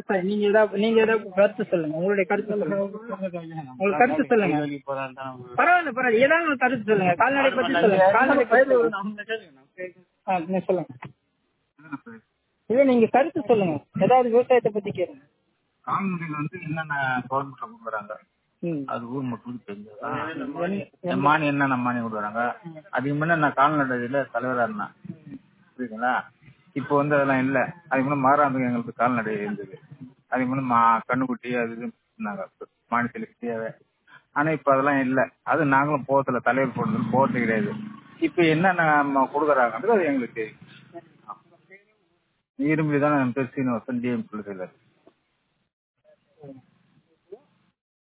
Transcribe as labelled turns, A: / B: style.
A: விவசாயி நீங்க ஏதாவது நீங்க ஏதாவது கருத்து சொல்லுங்க உங்களுடைய கருத்து சொல்லுங்க உங்களுக்கு கருத்து சொல்லுங்க பரவாயில்ல பரவாயில்ல ஏதாவது ஒரு கருத்து சொல்லுங்க கால்நடை பத்தி சொல்லுங்க கால்நடை பத்தி சொல்லுங்க. ஆ, நீங்க சொல்லுங்க இல்ல நீங்க கருத்து சொல்லுங்க ஏதாவது விவசாயத்தை பத்தி கேளுங்க
B: கால்நடைகள் வந்து என்னென்ன கவர்மெண்ட் கொடுக்குறாங்க
A: ம்.
B: அது ஊர் மக்களுக்கு தெரிஞ்சது மானி என்னென்ன மானி கொடுக்குறாங்க அதுக்கு முன்ன நான் கால்நடையில தலைவரா இருந்தேன் புரியுதுங்களா இப்போ வந்து அதெல்லாம் இல்ல அதுக்கு முன்ன மாறாந்துக்கு எங்களுக்கு கால்நடை இருந்தது அதுக்கு முன்ன மா கண்ணுக்குட்டி அது இதுன்னு சொன்னாங்க மாநிலத்துக்கு தேவை ஆனா இப்ப அதெல்லாம் இல்ல அது நாங்களும் போகத்துல தலைவர் போடுறது போறது கிடையாது இப்ப என்னென்ன கொடுக்குறாங்கன்றது அது எங்களுக்கு தெரியும் இரும்பி தான் பேர் சீனிவாசன் டிஎம் சொல்லுறது